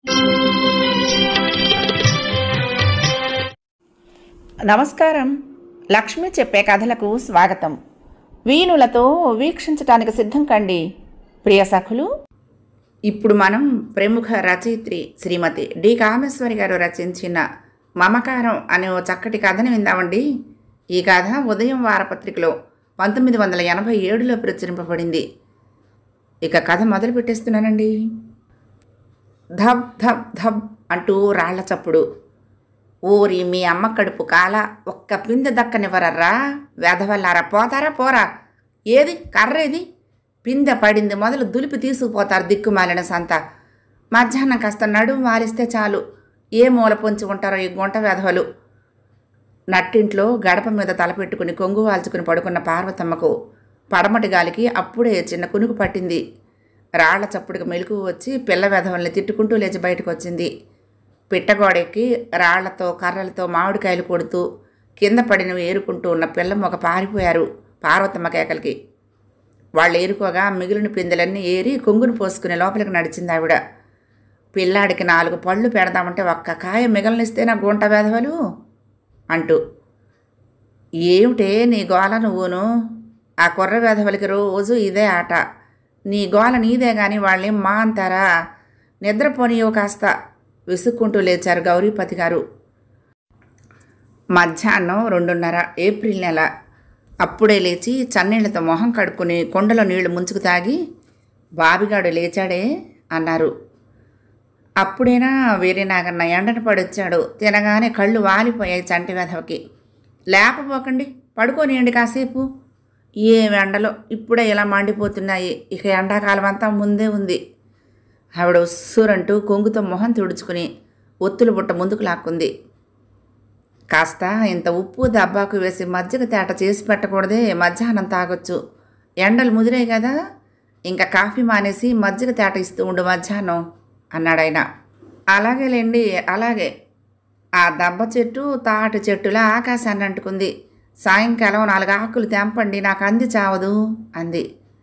నమస్కారం లక్ష్మి చెప్పే కథలకు స్వాగతం వీణులతో వీక్షించటానికి సిద్ధం కండి ప్రియ సఖులు ఇప్పుడు మనం ప్రముఖ రచయిత్రి శ్రీమతి డి కామేశ్వరి గారు రచించిన మమకారం అనే ఓ చక్కటి కథను విందామండి ఈ కథ ఉదయం వారపత్రికలో పంతొమ్మిది వందల ఎనభై ఏడులో ప్రచురింపబడింది ఇక కథ మొదలు పెట్టేస్తున్నానండి ధబ్ ధబ్ ధబ్ అంటూ రాళ్ల చప్పుడు ఊరి మీ అమ్మ కడుపు కాల ఒక్క పిందె దక్కనివ్వరర్రా వెధవల్లారా పోతారా పోరా ఏది కర్ర ఏది పిందె పడింది మొదలు దులిపి తీసుకుపోతారు దిక్కుమాలిన సంత మధ్యాహ్నం కాస్త నడుము వాలిస్తే చాలు ఏ మూల పొంచి ఉంటారో ఈ గుంట వెధవలు నట్టింట్లో గడప మీద తలపెట్టుకుని కొంగు వాల్చుకుని పడుకున్న పార్వతమ్మకు పడమటి గాలికి అప్పుడే చిన్న కునుకు పట్టింది రాళ్ల చప్పుడుకి మెలకు వచ్చి పిల్ల వెధవల్ని తిట్టుకుంటూ లేచి బయటకు వచ్చింది పిట్టగోడెక్కి రాళ్లతో కర్రలతో మామిడికాయలు కొడుతూ కింద పడినవి ఏరుకుంటూ ఉన్న పిల్ల మొగ పారిపోయారు పార్వతమ్మ కేకలకి వాళ్ళు ఏరుకోగా మిగిలిన పిందెలన్నీ ఏరి కొంగును పోసుకుని లోపలికి నడిచింది ఆవిడ పిల్లాడికి నాలుగు పళ్ళు పెడదామంటే ఒక్క కాయ మిగలనిస్తే నా గుంట వేధవలు అంటూ ఏమిటే నీ గోల నువ్వును ఆ కుర్ర వేధవలకి రోజు ఇదే ఆట నీ గోల నీదే గాని వాళ్ళేం మా అంటారా నిద్రపోనియో కాస్త విసుక్కుంటూ లేచారు గౌరీపతి గారు మధ్యాహ్నం రెండున్నర ఏప్రిల్ నెల అప్పుడే లేచి చన్నీళ్లతో మొహం కడుక్కుని కొండలో నీళ్లు ముంచుకు తాగి బాబిగాడు లేచాడే అన్నారు అప్పుడేనా వేరే నాగన్న ఎండన పడొచ్చాడు తినగానే కళ్ళు వాలిపోయాయి చంటి వెధవకి లేకపోకండి పడుకోనియండి కాసేపు ఏ ఎండలో ఇప్పుడే ఇలా మండిపోతున్నాయి ఇక ఎండాకాలం అంతా ముందే ఉంది ఆవిడ ఉస్సురంటూ కొంగుతో మొహం తుడుచుకుని ఒత్తులు బుట్ట ముందుకు లాక్కుంది కాస్త ఇంత ఉప్పు దబ్బాకు వేసి మజ్జిగ తేట చేసి పెట్టకూడదే మధ్యాహ్నం తాగొచ్చు ఎండలు ముదిరాయి కదా ఇంకా కాఫీ మానేసి మజ్జిగ తేట ఇస్తూ ఉండు మధ్యాహ్నం అన్నాడాయన అలాగేలేండి అలాగే ఆ దబ్బ చెట్టు తాటి చెట్టులా ఆకాశాన్ని అంటుకుంది సాయంకాలం నాలుగు ఆకులు తెంపండి నాకు అంది చావదు అంది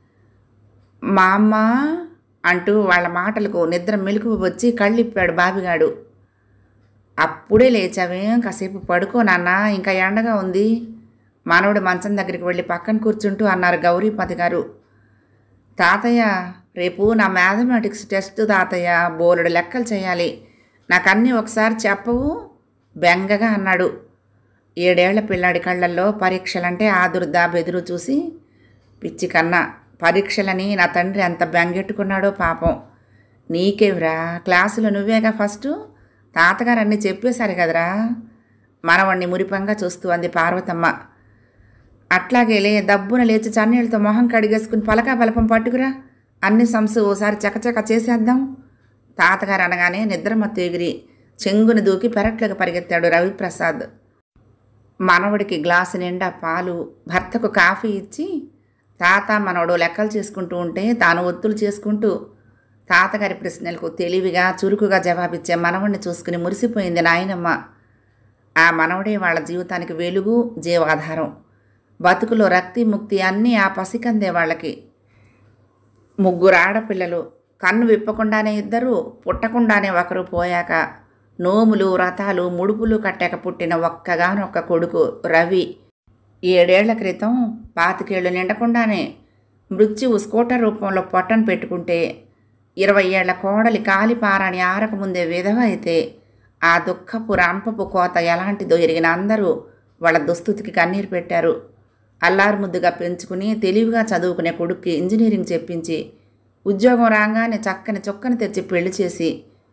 మా అమ్మ అంటూ వాళ్ళ మాటలకు నిద్ర మెలకువ వచ్చి కళ్ళిప్పాడు బాబిగాడు అప్పుడే లేచావేం కాసేపు పడుకో నాన్న ఇంకా ఎండగా ఉంది మనవడు మంచం దగ్గరికి వెళ్ళి పక్కన కూర్చుంటూ అన్నారు గౌరీపతి గారు తాతయ్య రేపు నా మ్యాథమెటిక్స్ టెస్ట్ తాతయ్య బోలెడు లెక్కలు చేయాలి నాకు అన్నీ ఒకసారి చెప్పవు బెంగగా అన్నాడు ఏడేళ్ల పిల్లాడి కళ్ళల్లో పరీక్షలంటే ఆదుర్దా బెదురు చూసి పిచ్చి కన్నా పరీక్షలని నా తండ్రి అంత బెంగెట్టుకున్నాడో పాపం నీకేవిరా క్లాసులో నువ్వేగా ఫస్ట్ తాతగారు అన్నీ చెప్పేశారు కదరా మనవణ్ణి మురిపంగా చూస్తూ అంది పార్వతమ్మ అట్లాగేలే దబ్బున లేచి చన్నీళ్ళతో మొహం కడిగేసుకుని పలకా బలపం పట్టుకురా అన్ని సంసు ఓసారి చకచక చేసేద్దాం తాతగారు అనగానే నిద్రమత్తు ఎగిరి చెంగుని దూకి పెరట్లోకి పరిగెత్తాడు రవిప్రసాద్ మనవడికి గ్లాసు నిండా పాలు భర్తకు కాఫీ ఇచ్చి తాత మనవడు లెక్కలు చేసుకుంటూ ఉంటే తాను ఒత్తులు చేసుకుంటూ తాతగారి ప్రశ్నలకు తెలివిగా చురుకుగా జవాబిచ్చే మనవడిని చూసుకుని మురిసిపోయింది నాయనమ్మ ఆ మనవడే వాళ్ళ జీవితానికి వెలుగు జీవాధారం బతుకులో రక్తి ముక్తి అన్నీ ఆ పసికందే వాళ్ళకి ముగ్గురు ఆడపిల్లలు కన్ను విప్పకుండానే ఇద్దరు పుట్టకుండానే ఒకరు పోయాక నోములు వ్రతాలు ముడుపులు కట్టాక పుట్టిన ఒక్కగానొక్క కొడుకు రవి ఏడేళ్ల క్రితం పాతికేళ్లు నిండకుండానే మృత్యువు స్కూటర్ రూపంలో పొట్టను పెట్టుకుంటే ఇరవై ఏళ్ల కోడలి కాలిపారని ఆరకముందే విధవ అయితే ఆ దుఃఖపు రంపపు కోత ఎలాంటిదో ఎరిగిన అందరూ వాళ్ళ దుస్థితికి కన్నీరు పెట్టారు అల్లారు ముద్దుగా పెంచుకుని తెలివిగా చదువుకునే కొడుక్కి ఇంజనీరింగ్ చెప్పించి ఉద్యోగం రాగానే చక్కని చొక్కని తెచ్చి పెళ్లి చేసి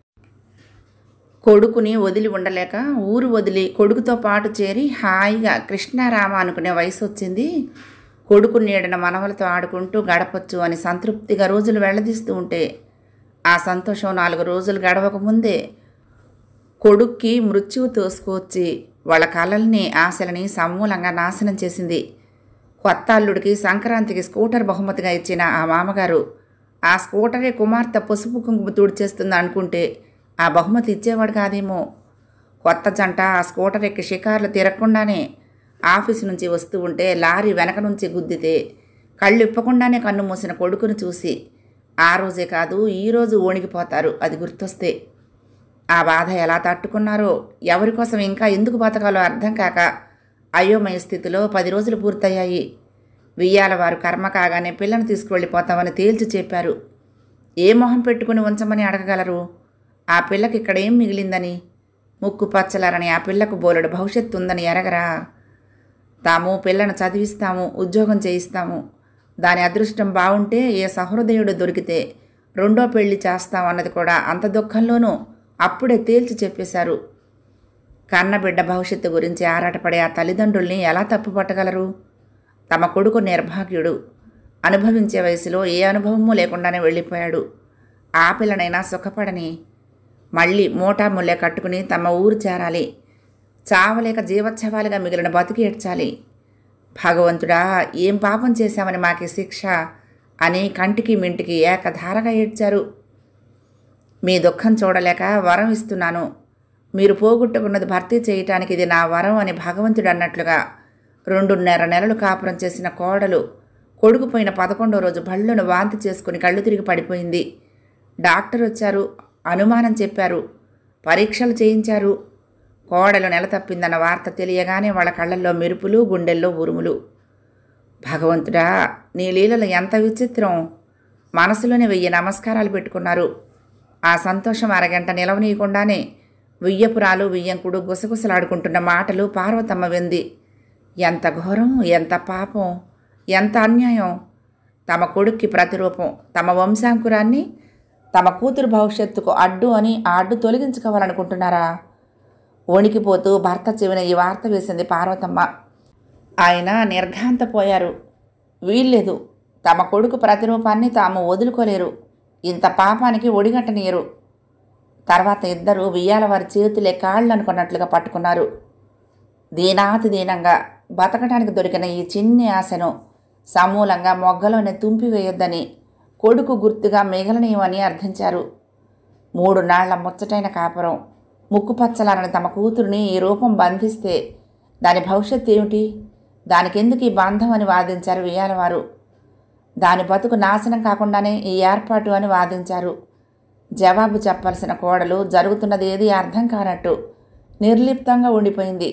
కొడుకుని వదిలి ఉండలేక ఊరు వదిలి కొడుకుతో పాటు చేరి హాయిగా కృష్ణారామ అనుకునే వయసు వచ్చింది కొడుకు నీడన మనవలతో ఆడుకుంటూ గడపొచ్చు అని సంతృప్తిగా రోజులు వెళ్ళదీస్తూ ఉంటే ఆ సంతోషం నాలుగు రోజులు గడవక ముందే కొడుక్కి మృత్యువు తోసుకొచ్చి వాళ్ళ కలల్ని ఆశలని సమూలంగా నాశనం చేసింది కొత్త అల్లుడికి సంక్రాంతికి స్కూటర్ బహుమతిగా ఇచ్చిన ఆ మామగారు ఆ స్కూటరే కుమార్తె పసుపు కుంకుమ తుడిచేస్తుంది అనుకుంటే ఆ బహుమతి ఇచ్చేవాడు కాదేమో కొత్త జంట ఆ స్కూటర్ ఎక్కి షికార్లు తిరగకుండానే ఆఫీసు నుంచి వస్తూ ఉంటే లారీ వెనక నుంచి గుద్దితే కళ్ళు ఇప్పకుండానే కన్ను మూసిన కొడుకును చూసి ఆ రోజే కాదు ఈరోజు ఓణిగిపోతారు అది గుర్తొస్తే ఆ బాధ ఎలా తట్టుకున్నారో ఎవరి కోసం ఇంకా ఎందుకు బతకాలో అర్థం కాక అయోమయ స్థితిలో పది రోజులు పూర్తయ్యాయి వియ్యాల వారు కర్మ కాగానే పిల్లను తీసుకువెళ్ళిపోతామని తేల్చి చెప్పారు ఏ మొహం పెట్టుకుని ఉంచమని అడగగలరు ఆ పిల్లకి ఇక్కడ ఏం మిగిలిందని ముక్కు పచ్చలారని ఆ పిల్లకు బోలెడు భవిష్యత్తు ఉందని ఎరగరా తాము పిల్లను చదివిస్తాము ఉద్యోగం చేయిస్తాము దాని అదృష్టం బాగుంటే ఏ సహృదయుడు దొరికితే రెండో పెళ్లి చేస్తామన్నది కూడా అంత దుఃఖంలోనూ అప్పుడే తేల్చి చెప్పేశారు కన్నబిడ్డ భవిష్యత్తు గురించి ఆరాటపడే ఆ తల్లిదండ్రుల్ని ఎలా తప్పుపట్టగలరు తమ కొడుకు నిర్భాగ్యుడు అనుభవించే వయసులో ఏ అనుభవమూ లేకుండానే వెళ్ళిపోయాడు ఆ పిల్లనైనా సుఖపడని మళ్ళీ మోటా ముల్లె కట్టుకుని తమ ఊరు చేరాలి చావలేక జీవోత్సవాలుగా మిగిలిన బతికి ఏడ్చాలి భగవంతుడా ఏం పాపం చేశామని మాకి శిక్ష అని కంటికి మింటికి ఏకధారగా ఏడ్చారు మీ దుఃఖం చూడలేక వరం ఇస్తున్నాను మీరు పోగొట్టుకున్నది భర్తీ చేయటానికి ఇది నా వరం అని భగవంతుడు అన్నట్లుగా రెండున్నర నెలలు కాపురం చేసిన కోడలు కొడుకుపోయిన పదకొండో రోజు బళ్ళును వాంతి చేసుకుని కళ్ళు తిరిగి పడిపోయింది డాక్టర్ వచ్చారు అనుమానం చెప్పారు పరీక్షలు చేయించారు కోడలు నెల తప్పిందన్న వార్త తెలియగానే వాళ్ళ కళ్ళల్లో మెరుపులు గుండెల్లో ఉరుములు భగవంతుడా నీ లీలలు ఎంత విచిత్రం మనసులోనే వెయ్యి నమస్కారాలు పెట్టుకున్నారు ఆ సంతోషం అరగంట నిలవనీయకుండానే వెయ్యపురాలు వెయ్యంకుడు గుసగుసలాడుకుంటున్న మాటలు పార్వతమ్మ వింది ఎంత ఘోరం ఎంత పాపం ఎంత అన్యాయం తమ కొడుక్కి ప్రతిరూపం తమ వంశాంకురాన్ని తమ కూతురు భవిష్యత్తుకు అడ్డు అని ఆ అడ్డు తొలగించుకోవాలనుకుంటున్నారా వణికిపోతూ భర్త చెవిన ఈ వార్త వేసింది పార్వతమ్మ ఆయన నిర్ఘాంతపోయారు వీల్లేదు తమ కొడుకు ప్రతిరూపాన్ని తాము వదులుకోలేరు ఇంత పాపానికి ఒడిగట్టనీయరు తర్వాత ఇద్దరు వియ్యాల వారి చేతులే కాళ్ళు అనుకున్నట్లుగా పట్టుకున్నారు దీనాతి దీనంగా బతకడానికి దొరికిన ఈ చిన్ని ఆశను సమూలంగా మొగ్గలోనే తుంపివేయొద్దని కొడుకు గుర్తుగా మిగలనీయమని అర్థించారు మూడు నాళ్ల ముచ్చటైన కాపురం ముక్కుపచ్చలారని తమ కూతురిని ఈ రూపం బంధిస్తే దాని భవిష్యత్తు ఏమిటి దానికెందుకు ఈ బంధం అని వాదించారు వియ్యాలవారు దాని బతుకు నాశనం కాకుండానే ఈ ఏర్పాటు అని వాదించారు జవాబు చెప్పాల్సిన కోడలు జరుగుతున్నది ఏది అర్థం కానట్టు నిర్లిప్తంగా ఉండిపోయింది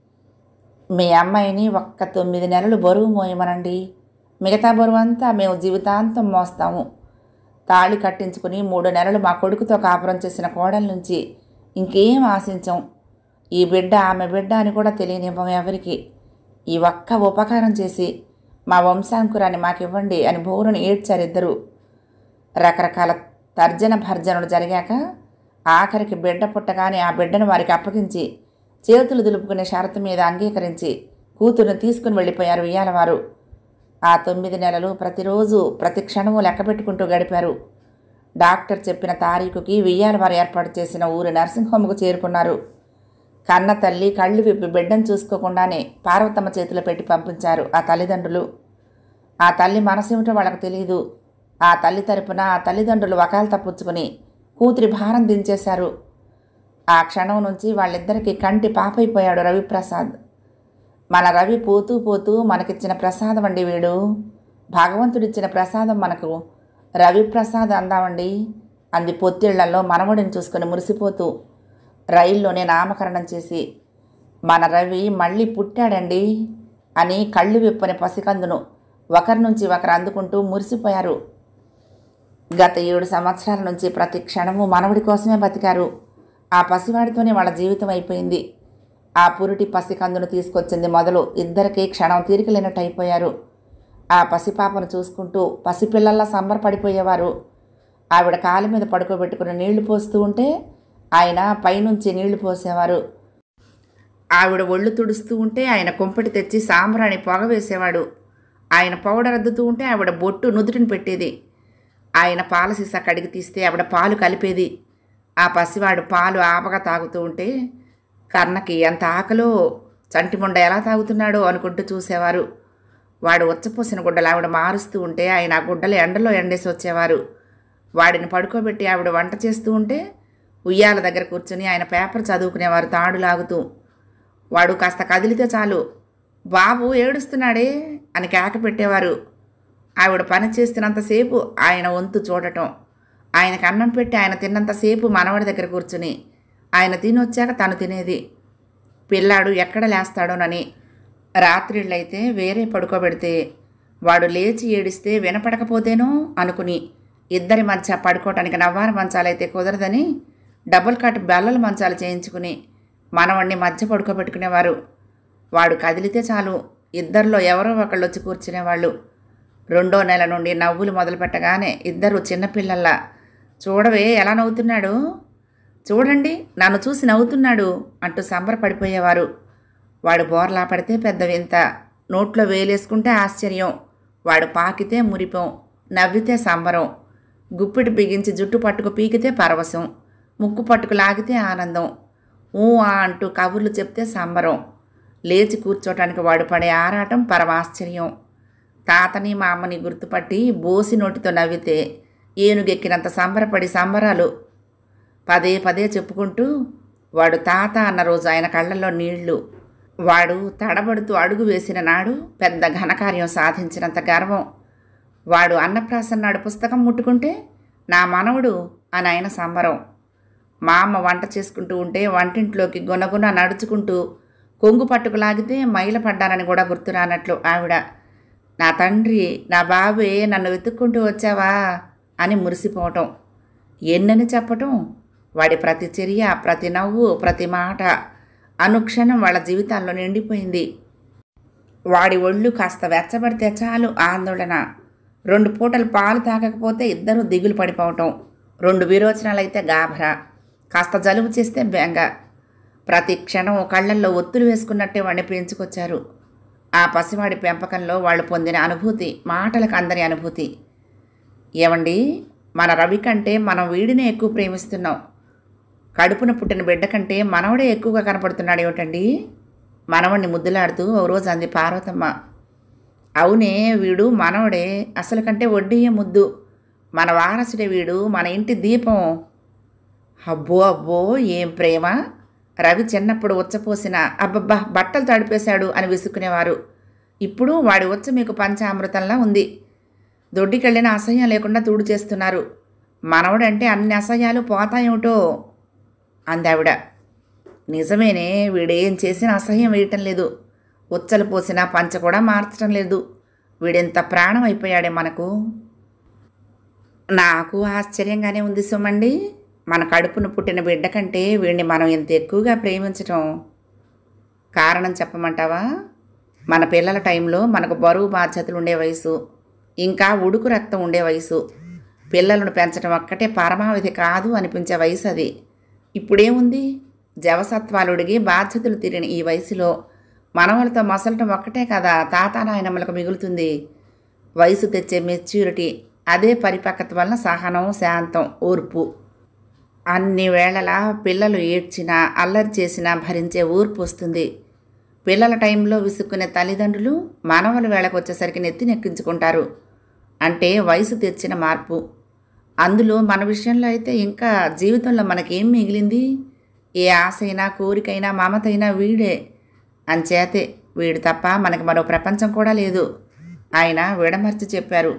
మీ అమ్మాయిని ఒక్క తొమ్మిది నెలలు బరువు మోయమనండి మిగతా బరువు అంతా మేము జీవితాంతం మోస్తాము తాళి కట్టించుకుని మూడు నెలలు మా కొడుకుతో కాపురం చేసిన కోడల నుంచి ఇంకేం ఆశించం ఈ బిడ్డ ఆమె బిడ్డ అని కూడా తెలియనివ్వం ఎవరికి ఈ ఒక్క ఉపకారం చేసి మా వంశాంకురాన్ని మాకివ్వండి అని బోరుని ఏడ్చారు ఇద్దరు రకరకాల తర్జన భర్జనలు జరిగాక ఆఖరికి బిడ్డ పుట్టగానే ఆ బిడ్డను వారికి అప్పగించి చేతులు దులుపుకునే షరతు మీద అంగీకరించి కూతురుని తీసుకుని వెళ్ళిపోయారు ఇయ్యాలవారు ఆ తొమ్మిది నెలలు ప్రతిరోజు ప్రతి క్షణము లెక్క పెట్టుకుంటూ గడిపారు డాక్టర్ చెప్పిన తారీఖుకి వియ్యాలవారు ఏర్పాటు చేసిన ఊరి నర్సింగ్ హోమ్కు చేరుకున్నారు కన్న తల్లి కళ్ళు విప్పి బిడ్డను చూసుకోకుండానే పార్వతమ్మ చేతిలో పెట్టి పంపించారు ఆ తల్లిదండ్రులు ఆ తల్లి మనసేమిటో వాళ్ళకు తెలియదు ఆ తల్లి తరపున ఆ తల్లిదండ్రులు వకాలు తప్పుచ్చుకుని కూతురి భారం దించేశారు ఆ క్షణం నుంచి వాళ్ళిద్దరికీ కంటి పాపైపోయాడు రవిప్రసాద్ మన రవి పోతూ పోతూ మనకిచ్చిన ప్రసాదం అండి వీడు భగవంతుడిచ్చిన ప్రసాదం మనకు రవిప్రసాద్ అందామండి అంది పొత్తిళ్లలో మనవడిని చూసుకుని మురిసిపోతూ రైల్లోనే నామకరణం చేసి మన రవి మళ్ళీ పుట్టాడండి అని కళ్ళు విప్పని పసికందును ఒకరి నుంచి ఒకరు అందుకుంటూ మురిసిపోయారు గత ఏడు సంవత్సరాల నుంచి ప్రతి క్షణము మనవడి కోసమే బతికారు ఆ పసివాడితోనే వాళ్ళ జీవితం అయిపోయింది ఆ పురిటి పసికందును తీసుకొచ్చింది మొదలు ఇద్దరికీ క్షణం తీరికలేనట్టు అయిపోయారు ఆ పసిపాపను చూసుకుంటూ పసిపిల్లల్లా సంబరపడిపోయేవారు ఆవిడ కాలు మీద పడుకోబెట్టుకుని నీళ్లు పోస్తూ ఉంటే ఆయన పైనుంచి నీళ్లు పోసేవారు ఆవిడ ఒళ్ళు తుడుస్తూ ఉంటే ఆయన కుంపటి తెచ్చి సాంబ్రాణి పొగ వేసేవాడు ఆయన పౌడర్ అద్దుతూ ఉంటే ఆవిడ బొట్టు నుదుటిని పెట్టేది ఆయన పాల సీసా కడిగి తీస్తే ఆవిడ పాలు కలిపేది ఆ పసివాడు పాలు ఆపగా తాగుతూ ఉంటే కర్ణకి ఎంత ఆకలో చంటిముండ ఎలా తాగుతున్నాడో అనుకుంటూ చూసేవారు వాడు ఉచ్చపోసిన గుడ్డలు ఆవిడ మారుస్తూ ఉంటే ఆయన ఆ గుడ్డలు ఎండలో ఎండేసి వచ్చేవారు వాడిని పడుకోబెట్టి ఆవిడ వంట చేస్తూ ఉంటే ఉయ్యాల దగ్గర కూర్చుని ఆయన పేపర్ చదువుకునేవారు తాడు లాగుతూ వాడు కాస్త కదిలితే చాలు బాబు ఏడుస్తున్నాడే అని కేక పెట్టేవారు ఆవిడ పని చేస్తున్నంతసేపు ఆయన వంతు చూడటం ఆయనకు అన్నం పెట్టి ఆయన తిన్నంతసేపు మనవడి దగ్గర కూర్చుని ఆయన తినొచ్చాక తను తినేది పిల్లాడు ఎక్కడ లేస్తాడోనని రాత్రిళ్ళైతే వేరే పడుకోబెడితే వాడు లేచి ఏడిస్తే వినపడకపోతేనో అనుకుని ఇద్దరి మధ్య పడుకోవటానికి నవ్వారు మంచాలైతే కుదరదని డబుల్ కట్ బెల్లల మంచాలు చేయించుకుని మనవణ్ణి మధ్య పడుకోబెట్టుకునేవారు వాడు కదిలితే చాలు ఇద్దరిలో ఎవరో ఒకళ్ళు వచ్చి కూర్చునేవాళ్ళు రెండో నెల నుండి నవ్వులు మొదలుపెట్టగానే ఇద్దరు చిన్నపిల్లల్లా చూడవే ఎలా నవ్వుతున్నాడు చూడండి నన్ను చూసి నవ్వుతున్నాడు అంటూ సంబరపడిపోయేవారు వాడు బోర్లా పడితే పెద్ద వింత నోట్లో వేలేసుకుంటే ఆశ్చర్యం వాడు పాకితే మురిపం నవ్వితే సంబరం గుప్పిడి బిగించి జుట్టు పట్టుకు పీకితే పరవశం ముక్కు పట్టుకు లాగితే ఆనందం ఊ ఆ అంటూ కబుర్లు చెప్తే సంబరం లేచి కూర్చోటానికి వాడు పడే ఆరాటం పరమాశ్చర్యం తాతని మా అమ్మని గుర్తుపట్టి బోసి నోటితో నవ్వితే ఏనుగెక్కినంత సంబరపడి సంబరాలు పదే పదే చెప్పుకుంటూ వాడు తాత అన్న రోజు ఆయన కళ్ళల్లో నీళ్లు వాడు తడబడుతూ అడుగు వేసిన నాడు పెద్ద ఘనకార్యం సాధించినంత గర్వం వాడు అన్నప్రాసన్న నాడు పుస్తకం ముట్టుకుంటే నా మనవడు అని ఆయన సంబరం మా అమ్మ వంట చేసుకుంటూ ఉంటే వంటింట్లోకి గునగున నడుచుకుంటూ కొంగు పట్టుకు లాగితే మైల పడ్డానని కూడా గుర్తు రానట్లు ఆవిడ నా తండ్రి నా బాబే నన్ను వెతుక్కుంటూ వచ్చావా అని మురిసిపోవటం ఎన్నని చెప్పటం వాడి ప్రతి చర్య ప్రతి నవ్వు ప్రతి మాట అనుక్షణం వాళ్ళ జీవితాల్లో నిండిపోయింది వాడి ఒళ్ళు కాస్త వెచ్చబడితే చాలు ఆందోళన రెండు పూటలు పాలు తాగకపోతే ఇద్దరూ దిగులు పడిపోవటం రెండు విరోచనాలైతే గాభరా కాస్త జలుబు చేస్తే బెంగ ప్రతి క్షణం కళ్ళల్లో ఒత్తులు వేసుకున్నట్టే వాడిని పెంచుకొచ్చారు ఆ పసివాడి పెంపకంలో వాళ్ళు పొందిన అనుభూతి మాటలకు అందని అనుభూతి ఏమండి మన రవి కంటే మనం వీడినే ఎక్కువ ప్రేమిస్తున్నాం కడుపున పుట్టిన బిడ్డ కంటే మనవడే ఎక్కువగా కనపడుతున్నాడు ఏమిటండి మనవడిని ముద్దులాడుతూ ఓ రోజు అంది పార్వతమ్మ అవునే వీడు మనవడే అసలు కంటే వడ్డీయే ముద్దు మన వారసుడే వీడు మన ఇంటి దీపం అబ్బో అబ్బో ఏం ప్రేమ రవి చిన్నప్పుడు ఉచ్చపోసిన అబ్బబ్బా బట్టలు తడిపేశాడు అని విసుక్కునేవారు ఇప్పుడు వాడి ఉచ్చ మీకు పంచామృతంలా ఉంది దొడ్డికెళ్ళిన అసహ్యం లేకుండా తూడు చేస్తున్నారు మనవడంటే అన్ని అసహ్యాలు పోతాయేమిటో అందావిడ నిజమేనే వీడేం చేసినా అసహ్యం వేయటం లేదు ఉచ్చలు పోసిన పంచ కూడా మార్చడం లేదు వీడెంత ప్రాణం అయిపోయాడే మనకు నాకు ఆశ్చర్యంగానే ఉంది సుమండి మన కడుపున పుట్టిన బిడ్డ కంటే వీడిని మనం ఎంత ఎక్కువగా ప్రేమించటం కారణం చెప్పమంటావా మన పిల్లల టైంలో మనకు బరువు బాధ్యతలు ఉండే వయసు ఇంకా ఉడుకు రక్తం ఉండే వయసు పిల్లలను పెంచడం ఒక్కటే పరమావధి కాదు అనిపించే వయసు అది ఇప్పుడేముంది జవసత్వాలుడిగి బాధ్యతలు తీరిన ఈ వయసులో మనవలతో మసలటం ఒక్కటే కదా తాత నాయనమ్మలకు మిగులుతుంది వయసు తెచ్చే మెచ్యూరిటీ అదే పరిపక్వత వలన సహనం శాంతం ఓర్పు అన్ని వేళలా పిల్లలు ఏడ్చినా అల్లరి చేసినా భరించే ఊర్పు వస్తుంది పిల్లల టైంలో విసుక్కునే తల్లిదండ్రులు మనవల వేళకు వచ్చేసరికి నెత్తి నెక్కించుకుంటారు అంటే వయసు తెచ్చిన మార్పు అందులో మన విషయంలో అయితే ఇంకా జీవితంలో మనకేం మిగిలింది ఏ ఆశైనా కోరికైనా మమతైనా వీడే అంచేతే వీడు తప్ప మనకి మరో ప్రపంచం కూడా లేదు ఆయన విడమర్చి చెప్పారు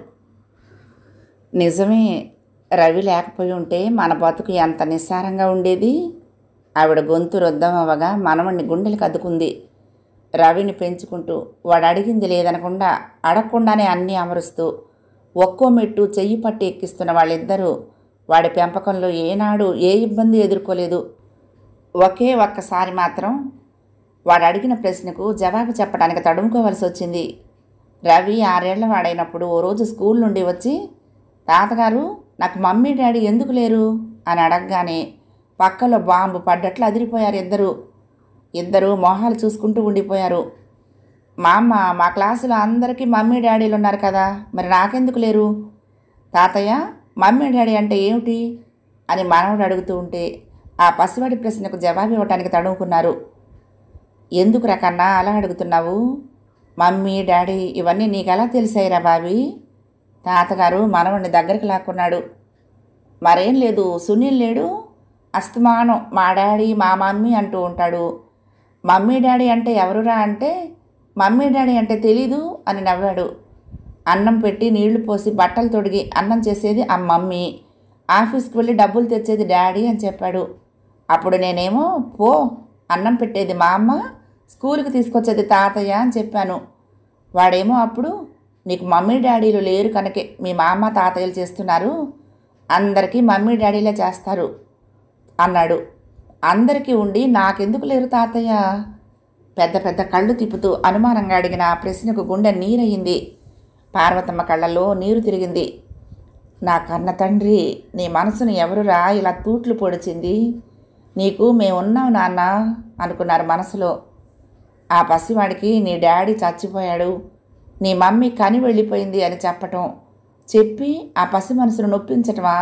నిజమే రవి లేకపోయి ఉంటే మన బతుకు ఎంత నిస్సారంగా ఉండేది ఆవిడ గొంతు రుద్దం అవ్వగా మనవణ్ణి గుండెలకు అద్దుకుంది రవిని పెంచుకుంటూ వాడు అడిగింది లేదనకుండా అడగకుండానే అన్నీ అమరుస్తూ ఒక్కో మెట్టు చెయ్యి పట్టి ఎక్కిస్తున్న వాళ్ళిద్దరూ వాడి పెంపకంలో ఏనాడు ఏ ఇబ్బంది ఎదుర్కోలేదు ఒకే ఒక్కసారి మాత్రం వాడు అడిగిన ప్రశ్నకు జవాబు చెప్పడానికి తడుముకోవలసి వచ్చింది రవి ఆరేళ్ల వాడైనప్పుడు ఓ రోజు స్కూల్ నుండి వచ్చి తాతగారు నాకు మమ్మీ డాడీ ఎందుకు లేరు అని అడగగానే పక్కలో బాంబు పడ్డట్లు అదిరిపోయారు ఇద్దరు ఇద్దరు మొహాలు చూసుకుంటూ ఉండిపోయారు మా అమ్మ మా క్లాసులో అందరికీ మమ్మీ డాడీలు ఉన్నారు కదా మరి నాకెందుకు లేరు తాతయ్య మమ్మీ డాడీ అంటే ఏమిటి అని మనవడు అడుగుతూ ఉంటే ఆ పసివాడి ప్రశ్నకు జవాబు ఇవ్వటానికి తడుముకున్నారు ఎందుకు రకన్నా అలా అడుగుతున్నావు మమ్మీ డాడీ ఇవన్నీ నీకెలా తెలిసాయిరా బాబీ తాతగారు మనవడిని దగ్గరికి లాక్కున్నాడు మరేం లేదు సునీల్ లేడు అస్తమానం మా డాడీ మా మమ్మీ అంటూ ఉంటాడు మమ్మీ డాడీ అంటే ఎవరురా అంటే మమ్మీ డాడీ అంటే తెలీదు అని నవ్వాడు అన్నం పెట్టి నీళ్లు పోసి బట్టలు తొడిగి అన్నం చేసేది ఆ మమ్మీ ఆఫీస్కి వెళ్ళి డబ్బులు తెచ్చేది డాడీ అని చెప్పాడు అప్పుడు నేనేమో పో అన్నం పెట్టేది మా అమ్మ స్కూల్కి తీసుకొచ్చేది తాతయ్య అని చెప్పాను వాడేమో అప్పుడు నీకు మమ్మీ డాడీలు లేరు కనుకే మీ మా అమ్మ తాతయ్యలు చేస్తున్నారు అందరికీ మమ్మీ డాడీలే చేస్తారు అన్నాడు అందరికీ ఉండి నాకెందుకు లేరు తాతయ్య పెద్ద పెద్ద కళ్ళు తిప్పుతూ అనుమానంగా అడిగిన ఆ ప్రశ్నకు గుండె నీరయ్యింది పార్వతమ్మ కళ్ళల్లో నీరు తిరిగింది నా కన్న తండ్రి నీ మనసును ఎవరురా ఇలా తూట్లు పొడిచింది నీకు మేమున్నాం నాన్న అనుకున్నారు మనసులో ఆ పసివాడికి నీ డాడీ చచ్చిపోయాడు నీ మమ్మీ కని వెళ్ళిపోయింది అని చెప్పటం చెప్పి ఆ పసి మనసును నొప్పించటమా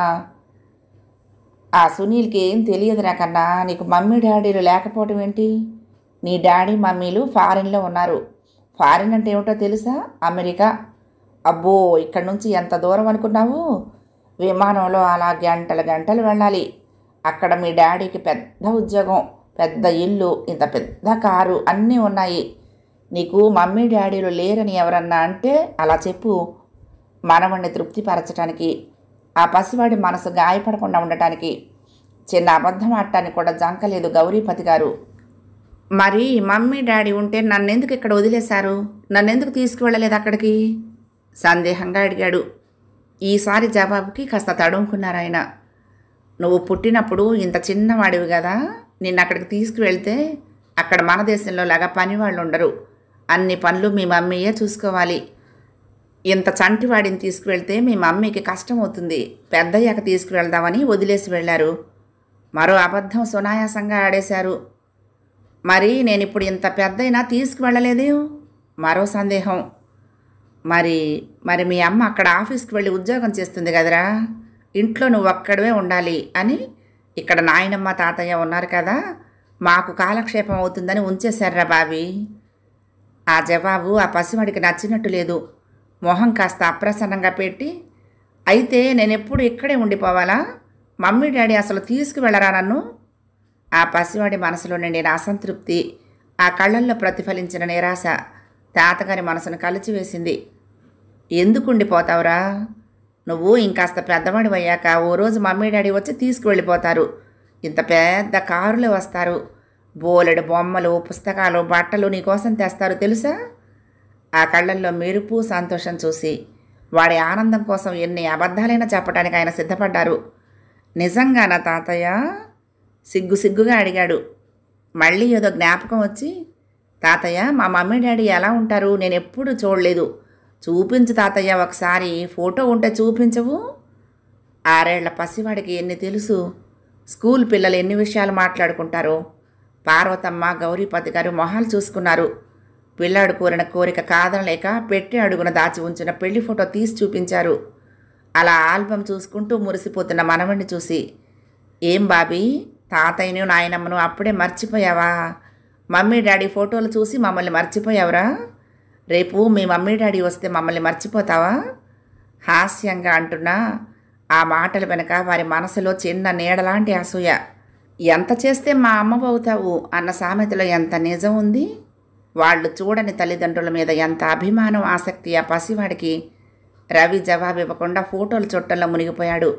ఆ సునీల్కి ఏం తెలియదురా కన్నా నీకు మమ్మీ డాడీలు లేకపోవటం ఏంటి నీ డాడీ మమ్మీలు ఫారిన్లో ఉన్నారు ఫారిన్ అంటే ఏమిటో తెలుసా అమెరికా అబ్బో ఇక్కడ నుంచి ఎంత దూరం అనుకున్నావు విమానంలో అలా గంటలు గంటలు వెళ్ళాలి అక్కడ మీ డాడీకి పెద్ద ఉద్యోగం పెద్ద ఇల్లు ఇంత పెద్ద కారు అన్నీ ఉన్నాయి నీకు మమ్మీ డాడీలు లేరని ఎవరన్నా అంటే అలా చెప్పు మనవణ్ణి తృప్తిపరచడానికి ఆ పసివాడి మనసు గాయపడకుండా ఉండటానికి చిన్న అబద్ధం ఆడటానికి కూడా జంకలేదు గౌరీపతి గారు మరి మమ్మీ డాడీ ఉంటే నన్నెందుకు ఇక్కడ వదిలేశారు నన్నెందుకు తీసుకువెళ్ళలేదు అక్కడికి సందేహంగా అడిగాడు ఈసారి జవాబుకి కాస్త తడుముకున్నారు ఆయన నువ్వు పుట్టినప్పుడు ఇంత చిన్నవాడివి కదా నిన్ను అక్కడికి తీసుకువెళ్తే అక్కడ మన దేశంలో లాగా పనివాళ్ళు ఉండరు అన్ని పనులు మీ మమ్మీయే చూసుకోవాలి ఇంత చంటివాడిని తీసుకువెళ్తే మీ మమ్మీకి కష్టం అవుతుంది పెద్దయ్యాక తీసుకువెళ్దామని వదిలేసి వెళ్ళారు మరో అబద్ధం సునాయాసంగా ఆడేశారు మరి నేను ఇప్పుడు ఇంత పెద్దయినా తీసుకువెళ్ళలేదు మరో సందేహం మరి మరి మీ అమ్మ అక్కడ ఆఫీస్కి వెళ్ళి ఉద్యోగం చేస్తుంది కదరా ఇంట్లో నువ్వు ఒక్కడవే ఉండాలి అని ఇక్కడ నాయనమ్మ తాతయ్య ఉన్నారు కదా మాకు కాలక్షేపం అవుతుందని ఉంచేశారా బాబీ ఆ జవాబు ఆ పసివాడికి నచ్చినట్టు లేదు మొహం కాస్త అప్రసన్నంగా పెట్టి అయితే నేను ఎప్పుడు ఇక్కడే ఉండిపోవాలా మమ్మీ డాడీ అసలు తీసుకువెళ్ళరా నన్ను ఆ పసివాడి మనసులో నిండిన అసంతృప్తి ఆ కళ్ళల్లో ప్రతిఫలించిన నిరాశ తాతగారి మనసును కలిచివేసింది ఎందుకు ఉండిపోతావురా నువ్వు ఇంకాస్త పెద్దవాడి అయ్యాక ఓ రోజు మమ్మీ డాడీ వచ్చి తీసుకువెళ్ళిపోతారు ఇంత పెద్ద కారులో వస్తారు బోలెడు బొమ్మలు పుస్తకాలు బట్టలు నీకోసం తెస్తారు తెలుసా ఆ కళ్ళల్లో మెరుపు సంతోషం చూసి వాడి ఆనందం కోసం ఎన్ని అబద్ధాలైనా చెప్పడానికి ఆయన సిద్ధపడ్డారు నిజంగానా తాతయ్య సిగ్గు సిగ్గుగా అడిగాడు మళ్ళీ ఏదో జ్ఞాపకం వచ్చి తాతయ్య మా మమ్మీ డాడీ ఎలా ఉంటారు నేను ఎప్పుడు చూడలేదు చూపించు తాతయ్య ఒకసారి ఫోటో ఉంటే చూపించవు ఆరేళ్ల పసివాడికి ఎన్ని తెలుసు స్కూల్ పిల్లలు ఎన్ని విషయాలు మాట్లాడుకుంటారో పార్వతమ్మ గౌరీపతి గారు మొహాలు చూసుకున్నారు పిల్లాడు కోరిన కోరిక కాదనలేక పెట్టి అడుగున దాచి ఉంచిన పెళ్లి ఫోటో తీసి చూపించారు అలా ఆల్బమ్ చూసుకుంటూ మురిసిపోతున్న మనవణ్ణి చూసి ఏం బాబీ తాతయ్యను నాయనమ్మను అప్పుడే మర్చిపోయావా మమ్మీ డాడీ ఫోటోలు చూసి మమ్మల్ని మర్చిపోయావురా రేపు మీ మమ్మీ డాడీ వస్తే మమ్మల్ని మర్చిపోతావా హాస్యంగా అంటున్నా ఆ మాటల వెనక వారి మనసులో చిన్న నీడలాంటి అసూయ ఎంత చేస్తే మా అమ్మ అవుతావు అన్న సామెతలో ఎంత నిజం ఉంది వాళ్ళు చూడని తల్లిదండ్రుల మీద ఎంత అభిమానం ఆసక్తి ఆ పసివాడికి రవి జవాబు ఇవ్వకుండా ఫోటోల చుట్టంలో మునిగిపోయాడు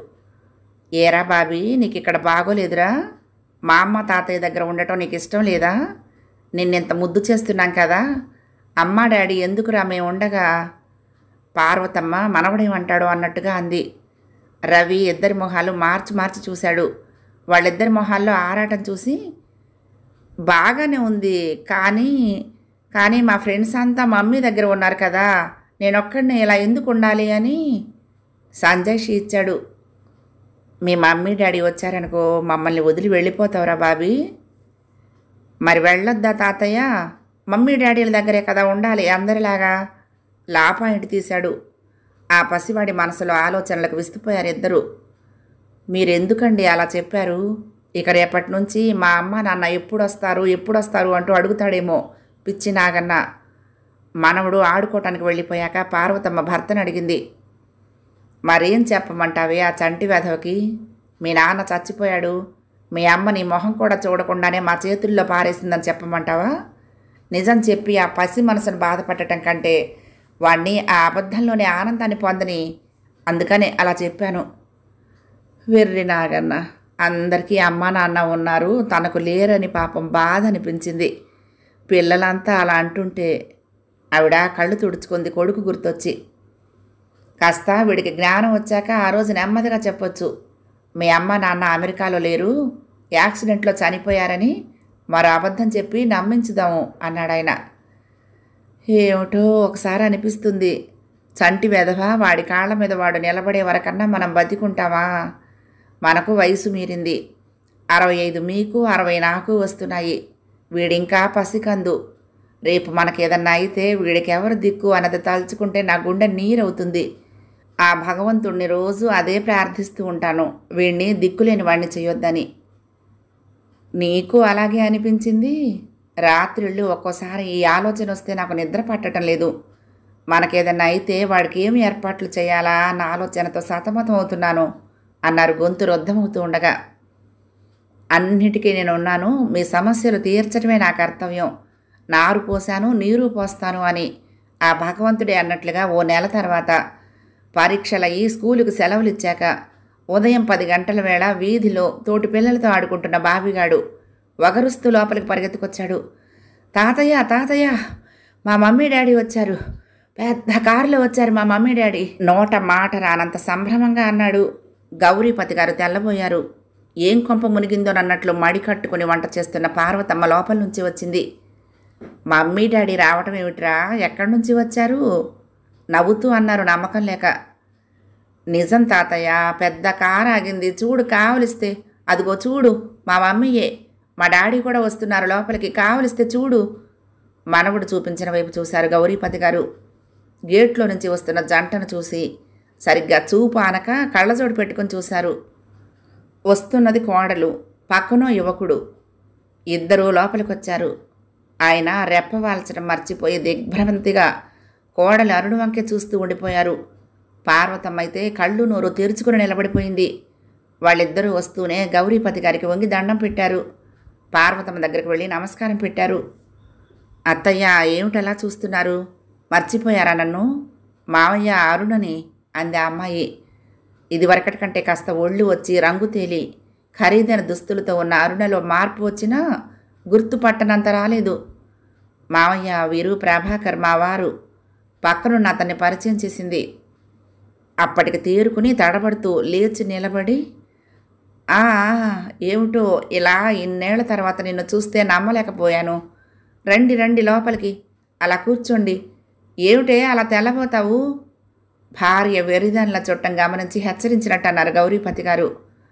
ఏరా బాబీ నీకు ఇక్కడ బాగోలేదురా మా అమ్మ తాతయ్య దగ్గర ఉండటం నీకు ఇష్టం లేదా నిన్నెంత ముద్దు చేస్తున్నాం కదా అమ్మ డాడీ ఎందుకురా మేము ఉండగా పార్వతమ్మ మనవడేమంటాడు అన్నట్టుగా అంది రవి ఇద్దరి మొహాలు మార్చి మార్చి చూశాడు వాళ్ళిద్దరి మొహాల్లో ఆరాటం చూసి బాగానే ఉంది కానీ కానీ మా ఫ్రెండ్స్ అంతా మమ్మీ దగ్గర ఉన్నారు కదా నేను ఒక్కడిని ఇలా ఎందుకు ఉండాలి అని సంజయ్ షీ ఇచ్చాడు మీ మమ్మీ డాడీ వచ్చారనుకో మమ్మల్ని వదిలి వెళ్ళిపోతావురా బాబీ మరి వెళ్ళొద్దా తాతయ్య మమ్మీ డాడీల దగ్గరే కదా ఉండాలి అందరిలాగా లా పాయింట్ తీశాడు ఆ పసివాడి మనసులో ఆలోచనలకు విస్తుపోయారు ఇద్దరు మీరెందుకండి అలా చెప్పారు ఇక రేపటి నుంచి మా అమ్మ నాన్న ఎప్పుడు వస్తారు ఎప్పుడు వస్తారు అంటూ అడుగుతాడేమో పిచ్చి నాగన్న మనవడు ఆడుకోవటానికి వెళ్ళిపోయాక పార్వతమ్మ భర్తను అడిగింది మరేం చెప్పమంటావే ఆ చంటి వెధవకి మీ నాన్న చచ్చిపోయాడు మీ అమ్మ నీ మొహం కూడా చూడకుండానే మా చేతుల్లో పారేసిందని చెప్పమంటావా నిజం చెప్పి ఆ పసి మనసును బాధపెట్టడం కంటే వాణ్ణి ఆ అబద్ధంలోనే ఆనందాన్ని పొందని అందుకనే అలా చెప్పాను వెర్రి నాగన్న అందరికీ అమ్మ నాన్న ఉన్నారు తనకు లేరని పాపం బాధ అనిపించింది పిల్లలంతా అలా అంటుంటే ఆవిడ కళ్ళు తుడుచుకుంది కొడుకు గుర్తొచ్చి కాస్త వీడికి జ్ఞానం వచ్చాక ఆ రోజు నెమ్మదిగా చెప్పొచ్చు మీ అమ్మ నాన్న అమెరికాలో లేరు యాక్సిడెంట్లో చనిపోయారని మరో అబద్ధం చెప్పి నమ్మించుదాము అన్నాడు ఆయన ఏమిటో ఒకసారి అనిపిస్తుంది చంటి వెధవ వాడి కాళ్ళ మీద వాడు నిలబడే వరకన్నా మనం బతికుంటామా మనకు వయసు మీరింది అరవై ఐదు మీకు అరవై నాకు వస్తున్నాయి వీడింకా పసికందు రేపు మనకేదన్నా అయితే వీడికి ఎవరు దిక్కు అన్నది తలుచుకుంటే నా గుండె నీరవుతుంది ఆ భగవంతుణ్ణి రోజు అదే ప్రార్థిస్తూ ఉంటాను వీడిని దిక్కులేని వాడిని చేయొద్దని నీకు అలాగే అనిపించింది రాత్రిళ్ళు ఒక్కోసారి ఈ ఆలోచన వస్తే నాకు నిద్ర పట్టడం లేదు మనకేదన్నా అయితే వాడికి ఏమి ఏర్పాట్లు చేయాలా అన్న ఆలోచనతో సతమతం అవుతున్నాను అన్నారు గొంతు రొద్దమవుతూ ఉండగా అన్నిటికీ నేను ఉన్నాను మీ సమస్యలు తీర్చడమే నా కర్తవ్యం నారు పోసాను నీరు పోస్తాను అని ఆ భగవంతుడే అన్నట్లుగా ఓ నెల తర్వాత పరీక్షలయ్యి స్కూలుకు సెలవులు ఇచ్చాక ఉదయం పది గంటల వేళ వీధిలో తోటి పిల్లలతో ఆడుకుంటున్న బావిగాడు వగరుస్తూ లోపలికి పరిగెత్తుకొచ్చాడు తాతయ్య తాతయ్య మా మమ్మీ డాడీ వచ్చారు పెద్ద కారులో వచ్చారు మా మమ్మీ డాడీ నోట మాట రానంత సంభ్రమంగా అన్నాడు గౌరీపతి గారు తెల్లబోయారు ఏం కొంప మునిగిందోనన్నట్లు మడి కట్టుకుని వంట చేస్తున్న పార్వతమ్మ లోపల నుంచి వచ్చింది మమ్మీ డాడీ రావటం ఏమిట్రా ఎక్కడి నుంచి వచ్చారు నవ్వుతూ అన్నారు నమ్మకం లేక నిజం తాతయ్య పెద్ద కారు ఆగింది చూడు కావలిస్తే అదిగో చూడు మా మమ్మీయే మా డాడీ కూడా వస్తున్నారు లోపలికి కావలిస్తే చూడు మనవుడు చూపించిన వైపు చూశారు గౌరీపతి గారు గేట్లో నుంచి వస్తున్న జంటను చూసి సరిగ్గా చూపు ఆనక కళ్ళజోడు పెట్టుకొని చూశారు వస్తున్నది కోడలు పక్కనో యువకుడు ఇద్దరూ లోపలికొచ్చారు ఆయన రెప్పవాల్చడం మర్చిపోయి దిగ్భ్రమంతిగా కోడలు అరుడు వంకే చూస్తూ ఉండిపోయారు పార్వతమ్మ అయితే కళ్ళు నోరు తెరుచుకుని నిలబడిపోయింది వాళ్ళిద్దరూ వస్తూనే గౌరీపతి గారికి వంగి దండం పెట్టారు పార్వతమ్మ దగ్గరికి వెళ్ళి నమస్కారం పెట్టారు అత్తయ్య ఏమిటలా చూస్తున్నారు మర్చిపోయారా నన్ను మావయ్య అరుణని అంది ఆ అమ్మాయి ఇదివరకటి కంటే కాస్త ఒళ్ళు వచ్చి రంగు తేలి ఖరీదైన దుస్తులతో ఉన్న అరుణలో మార్పు వచ్చినా గుర్తుపట్టనంత రాలేదు మావయ్య వీరు ప్రభాకర్ మా వారు పక్కనున్న అతన్ని పరిచయం చేసింది అప్పటికి తేరుకుని తడబడుతూ లేచి నిలబడి "ఆ, ఆ, ఏమిటో ఇలా ఇన్నేళ్ల తర్వాత నిన్ను చూస్తే నమ్మలేకపోయాను రండి రండి లోపలికి అలా కూర్చోండి ఏమిటే అలా తెల్లబోతావు భార్య వెరిదానిలా చుట్టం గమనించి హెచ్చరించినట్టు అన్నారు గౌరీపతి గారు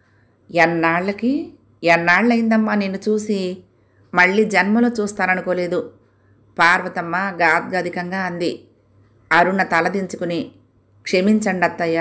ఎన్నాళ్ళకి ఎన్నాళ్ళయిందమ్మా నిన్ను చూసి మళ్ళీ జన్మలో చూస్తాననుకోలేదు పార్వతమ్మ గాద్గదికంగా అంది అరుణ తలదించుకుని క్షమించండి అత్తయ్య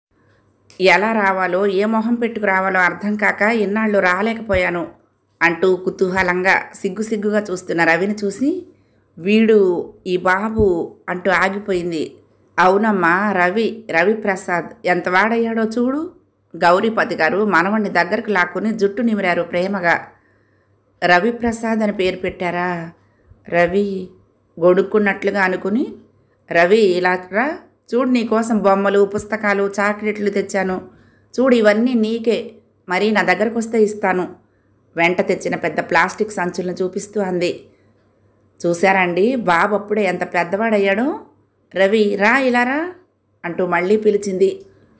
ఎలా రావాలో ఏ మొహం పెట్టుకు రావాలో అర్థం కాక ఇన్నాళ్ళు రాలేకపోయాను అంటూ కుతూహలంగా సిగ్గు సిగ్గుగా చూస్తున్న రవిని చూసి వీడు ఈ బాబు అంటూ ఆగిపోయింది అవునమ్మా రవి రవి ప్రసాద్ ఎంత వాడయ్యాడో చూడు గౌరీపతి గారు మనవణ్ణి దగ్గరకు లాక్కుని జుట్టు నిమిరారు ప్రేమగా రవి ప్రసాద్ అని పేరు పెట్టారా రవి గొడుక్కున్నట్లుగా అనుకుని రవి ఇలా రా చూడు నీకోసం బొమ్మలు పుస్తకాలు చాక్లెట్లు తెచ్చాను చూడు ఇవన్నీ నీకే మరి నా దగ్గరకు వస్తే ఇస్తాను వెంట తెచ్చిన పెద్ద ప్లాస్టిక్ సంచులను చూపిస్తూ అంది చూశారండి బాబు అప్పుడే ఎంత పెద్దవాడయ్యాడో రవి రా ఇలా రా అంటూ మళ్ళీ పిలిచింది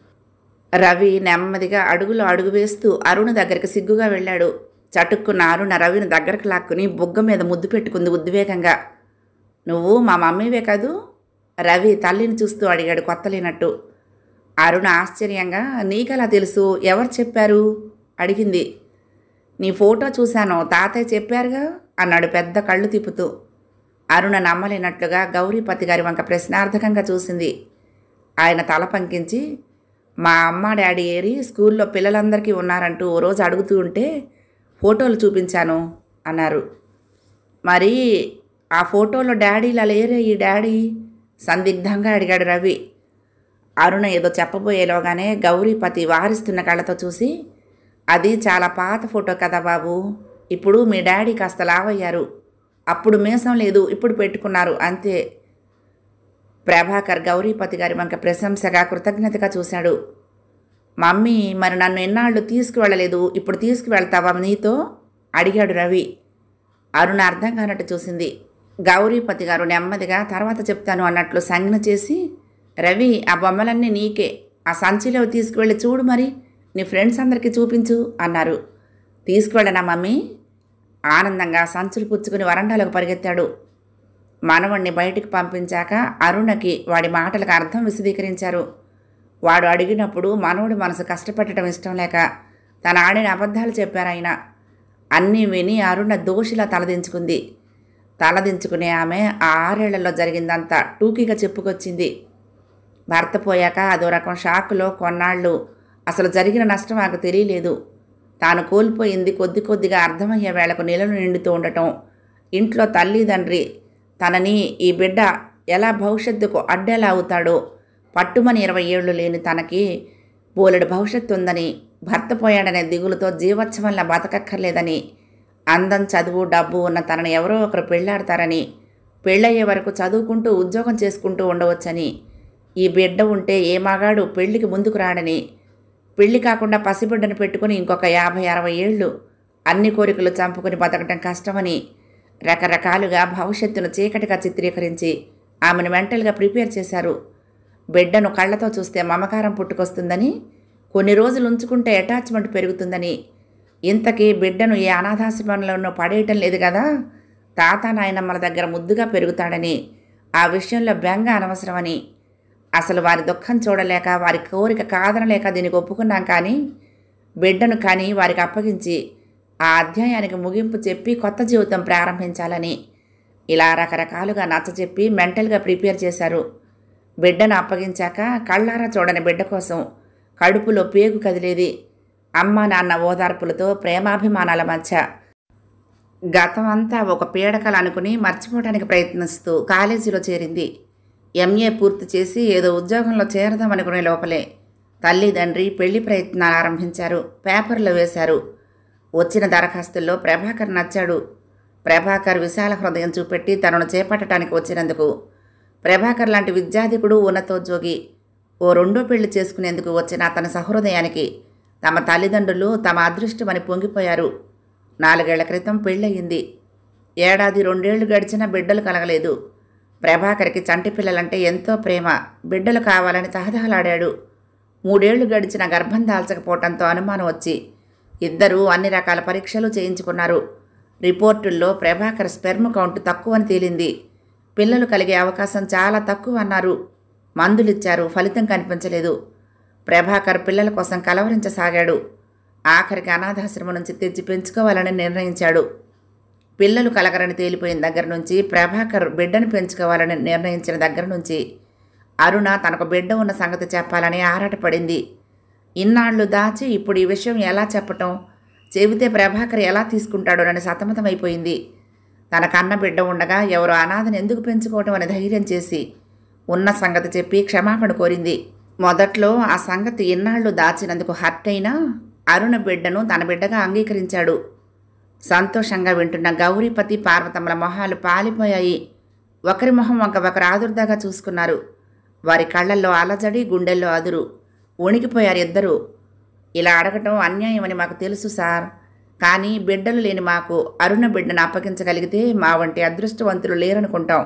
రవి నెమ్మదిగా అడుగులో అడుగు వేస్తూ అరుణ్ దగ్గరికి సిగ్గుగా వెళ్ళాడు చటుక్కున్న అరుణ రవిని దగ్గరకు లాక్కుని బుగ్గ మీద ముద్దు పెట్టుకుంది ఉద్వేగంగా నువ్వు మా మమ్మీవే కదూ రవి తల్లిని చూస్తూ అడిగాడు కొత్తలేనట్టు అరుణ ఆశ్చర్యంగా నీకెలా తెలుసు ఎవరు చెప్పారు అడిగింది నీ ఫోటో చూశాను తాతయ్య చెప్పారుగా అన్నాడు పెద్ద కళ్ళు తిప్పుతూ అరుణ నమ్మలేనట్లుగా గౌరీపతి గారి వంక ప్రశ్నార్థకంగా చూసింది ఆయన తల పంకించి మా అమ్మ డాడీ ఏరి స్కూల్లో పిల్లలందరికీ ఉన్నారంటూ ఓ రోజు అడుగుతూ ఉంటే ఫోటోలు చూపించాను అన్నారు మరి ఆ ఫోటోలో డాడీలా లేరే ఈ డాడీ సందిగ్ధంగా అడిగాడు రవి అరుణ ఏదో చెప్పబోయేలోగానే గౌరీపతి వారిస్తున్న కళ్ళతో చూసి అది చాలా పాత ఫోటో కదా బాబు ఇప్పుడు మీ డాడీ కాస్త లావయ్యారు అప్పుడు మీసం లేదు ఇప్పుడు పెట్టుకున్నారు అంతే ప్రభాకర్ గౌరీపతి గారి వంక ప్రశంసగా కృతజ్ఞతగా చూశాడు మమ్మీ మరి నన్ను ఎన్నాళ్ళు తీసుకువెళ్ళలేదు ఇప్పుడు తీసుకువెళ్తావా నీతో అడిగాడు రవి అరుణ అర్థం కానట్టు చూసింది గౌరీపతి గారు నెమ్మదిగా తర్వాత చెప్తాను అన్నట్లు సంజ్ఞ చేసి రవి ఆ బొమ్మలన్నీ నీకే ఆ సంచిలో తీసుకువెళ్ళి చూడు మరి నీ ఫ్రెండ్స్ అందరికీ చూపించు అన్నారు తీసుకువెళ్ళనా మమ్మీ ఆనందంగా సంచులు పుచ్చుకుని వరండాలకు పరిగెత్తాడు మనవణ్ణి బయటికి పంపించాక అరుణకి వాడి మాటలకు అర్థం విశదీకరించారు వాడు అడిగినప్పుడు మనవడి మనసు కష్టపెట్టడం ఇష్టం లేక తన ఆడిన అబద్ధాలు చెప్పారాయన అన్నీ విని అరుణ దోషిలా తలదించుకుంది తలదించుకునే ఆమె ఆ ఆరేళ్లలో జరిగిందంతా టూకీగా చెప్పుకొచ్చింది భర్త పోయాక అదో రకం షాకులో కొన్నాళ్ళు అసలు జరిగిన నష్టం నాకు తెలియలేదు తాను కోల్పోయింది కొద్ది కొద్దిగా అర్థమయ్యే వేళకు నెలలు నిండుతూ ఉండటం ఇంట్లో తల్లి తండ్రి తనని ఈ బిడ్డ ఎలా భవిష్యత్తుకు అడ్డేలా అవుతాడో పట్టుమని ఇరవై ఏళ్ళు లేని తనకి బోలెడు భవిష్యత్తు ఉందని భర్త పోయాడనే దిగులుతో జీవోత్సవంలా బతకక్కర్లేదని అందం చదువు డబ్బు ఉన్న తనని ఎవరో ఒకరు పెళ్ళాడతారని పెళ్ళయ్యే వరకు చదువుకుంటూ ఉద్యోగం చేసుకుంటూ ఉండవచ్చని ఈ బిడ్డ ఉంటే ఏ మగాడు పెళ్లికి ముందుకు రాడని పెళ్లి కాకుండా పసిబిడ్డను పెట్టుకుని ఇంకొక యాభై అరవై ఏళ్ళు అన్ని కోరికలు చంపుకుని బతకటం కష్టమని రకరకాలుగా భవిష్యత్తును చీకటిగా చిత్రీకరించి ఆమెను మెంటల్గా ప్రిపేర్ చేశారు బిడ్డను కళ్ళతో చూస్తే మమకారం పుట్టుకొస్తుందని కొన్ని రోజులు ఉంచుకుంటే అటాచ్మెంట్ పెరుగుతుందని ఇంతకీ బిడ్డను ఏ అనాథాశ్రమంలోనూ పడేయటం లేదు కదా తాత నాయనమ్మల దగ్గర ముద్దుగా పెరుగుతాడని ఆ విషయంలో బెంగ అనవసరమని అసలు వారి దుఃఖం చూడలేక వారి కోరిక కాదనలేక దీనికి ఒప్పుకున్నాం కానీ బిడ్డను కానీ వారికి అప్పగించి ఆ అధ్యాయానికి ముగింపు చెప్పి కొత్త జీవితం ప్రారంభించాలని ఇలా రకరకాలుగా నచ్చచెప్పి మెంటల్గా ప్రిపేర్ చేశారు బిడ్డను అప్పగించాక కళ్ళారా చూడని బిడ్డ కోసం కడుపులో పేగు కదిలేది అమ్మ నాన్న ఓదార్పులతో ప్రేమాభిమానాల మధ్య గతం అంతా ఒక పీడకలు అనుకుని మర్చిపోవడానికి ప్రయత్నిస్తూ కాలేజీలో చేరింది ఎంఏ పూర్తి చేసి ఏదో ఉద్యోగంలో చేరదామనుకునే లోపలే తల్లిదండ్రి పెళ్లి ప్రయత్నాలు ఆరంభించారు పేపర్లో వేశారు వచ్చిన దరఖాస్తుల్లో ప్రభాకర్ నచ్చాడు ప్రభాకర్ విశాల హృదయం చూపెట్టి తనను చేపట్టడానికి వచ్చినందుకు ప్రభాకర్ లాంటి విద్యాధికుడు ఉన్నతోద్యోగి ఓ రెండో పెళ్లి చేసుకునేందుకు వచ్చిన అతని సహృదయానికి తమ తల్లిదండ్రులు తమ అదృష్టమని పొంగిపోయారు నాలుగేళ్ల క్రితం పెళ్ళయింది ఏడాది రెండేళ్లు గడిచినా బిడ్డలు కలగలేదు ప్రభాకర్కి చంటి పిల్లలంటే ఎంతో ప్రేమ బిడ్డలు కావాలని తహదహలాడాడు మూడేళ్లు గడిచిన గర్భం దాల్చకపోవడంతో అనుమానం వచ్చి ఇద్దరూ అన్ని రకాల పరీక్షలు చేయించుకున్నారు రిపోర్టుల్లో ప్రభాకర్ స్పెర్మ్ కౌంట్ తక్కువని తేలింది పిల్లలు కలిగే అవకాశం చాలా తక్కువ అన్నారు మందులిచ్చారు ఫలితం కనిపించలేదు ప్రభాకర్ పిల్లల కోసం కలవరించసాగాడు ఆఖరికి అనాథాశ్రమం నుంచి తెచ్చి పెంచుకోవాలని నిర్ణయించాడు పిల్లలు కలగరని తేలిపోయిన దగ్గర నుంచి ప్రభాకర్ బిడ్డను పెంచుకోవాలని నిర్ణయించిన దగ్గర నుంచి అరుణ తనకు బిడ్డ ఉన్న సంగతి చెప్పాలని ఆరాటపడింది ఇన్నాళ్ళు దాచి ఇప్పుడు ఈ విషయం ఎలా చెప్పటం చెబితే ప్రభాకర్ ఎలా తీసుకుంటాడోనని సతమతమైపోయింది తన కన్న బిడ్డ ఉండగా ఎవరో అనాథను ఎందుకు పెంచుకోవటం అని ధైర్యం చేసి ఉన్న సంగతి చెప్పి క్షమాపణ కోరింది మొదట్లో ఆ సంగతి ఇన్నాళ్ళు దాచినందుకు హర్ట్ అయినా అరుణ బిడ్డను తన బిడ్డగా అంగీకరించాడు సంతోషంగా వింటున్న గౌరీపతి పార్వతమ్మల మొహాలు పాలిపోయాయి ఒకరి మొహం వంక ఒకరు ఆదుర్దాగా చూసుకున్నారు వారి కళ్ళల్లో అలజడి గుండెల్లో అదురు వణికిపోయారు ఇద్దరు ఇలా అడగటం అన్యాయమని మాకు తెలుసు సార్ కానీ బిడ్డలు లేని మాకు అరుణ బిడ్డను అప్పగించగలిగితే మా వంటి అదృష్టవంతులు లేరనుకుంటాం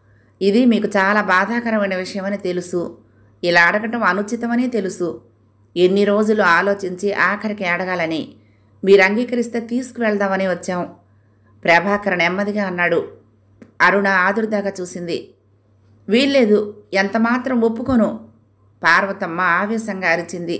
ఇది మీకు చాలా బాధాకరమైన విషయమని తెలుసు ఇలా అడగటం అనుచితమని తెలుసు ఎన్ని రోజులు ఆలోచించి ఆఖరికి అడగాలని మీరు అంగీకరిస్తే తీసుకువెళ్దామని వచ్చాం ప్రభాకర్ నెమ్మదిగా అన్నాడు అరుణ ఆదుర్దాగా చూసింది వీల్లేదు ఎంత మాత్రం ఒప్పుకోను పార్వతమ్మ ఆవేశంగా అరిచింది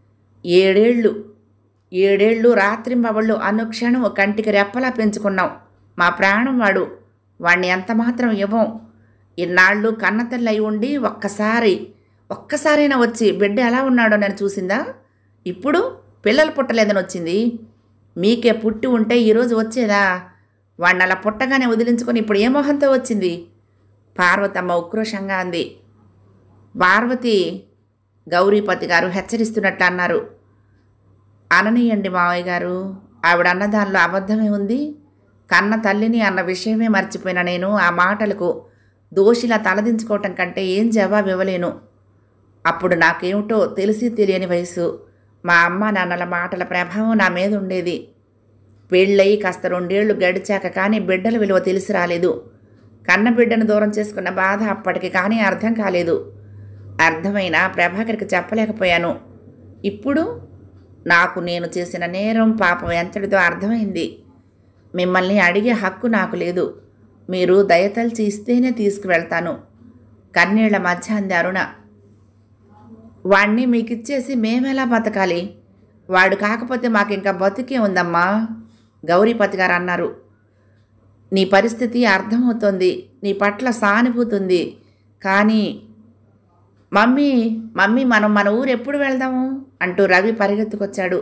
ఏడేళ్ళు ఏడేళ్ళు రాత్రింబవళ్ళు అనుక్షణం కంటికి రెప్పలా పెంచుకున్నాం మా ప్రాణం వాడు వాణ్ణి ఎంత మాత్రం ఇవ్వం ఇన్నాళ్ళు కన్నతల్లి అయి ఉండి ఒక్కసారి ఒక్కసారైనా వచ్చి బిడ్డ ఎలా ఉన్నాడో నేను చూసిందా ఇప్పుడు పిల్లలు పుట్టలేదని వచ్చింది మీకే పుట్టి ఉంటే ఈరోజు వచ్చేదా వాడిని అలా పుట్టగానే వదిలించుకొని ఇప్పుడు ఏ మొహంతో వచ్చింది పార్వతమ్మ ఉక్రోషంగా అంది పార్వతి గౌరీపతి గారు హెచ్చరిస్తున్నట్టు అన్నారు అననీయండి మావయ్య గారు ఆవిడ అన్న దానిలో అబద్ధమే ఉంది కన్న తల్లిని అన్న విషయమే మర్చిపోయిన నేను ఆ మాటలకు దోషిలా తలదించుకోవటం కంటే ఏం జవాబు ఇవ్వలేను అప్పుడు నాకేమిటో తెలిసి తెలియని వయసు మా అమ్మ నాన్నల మాటల ప్రభావం నా మీద ఉండేది పెళ్ళయి కాస్త రెండేళ్లు గడిచాక కానీ బిడ్డల విలువ తెలిసి రాలేదు కన్న బిడ్డను దూరం చేసుకున్న బాధ అప్పటికి కానీ అర్థం కాలేదు అర్థమైన ప్రభాకర్కి చెప్పలేకపోయాను ఇప్పుడు నాకు నేను చేసిన నేరం పాపం ఎంతటిదో అర్థమైంది మిమ్మల్ని అడిగే హక్కు నాకు లేదు మీరు దయతల్చి ఇస్తేనే తీసుకువెళ్తాను కన్నీళ్ల మధ్య అంది అరుణ వాణ్ణి మీకు ఇచ్చేసి మేమెలా బతకాలి వాడు కాకపోతే మాకు ఇంకా బతికే ఉందమ్మా గౌరీపతి గారు అన్నారు నీ పరిస్థితి అర్థమవుతోంది నీ పట్ల సానుభూతి ఉంది కానీ మమ్మీ మమ్మీ మనం మన ఊరు ఎప్పుడు వెళ్దాము అంటూ రవి పరిగెత్తుకొచ్చాడు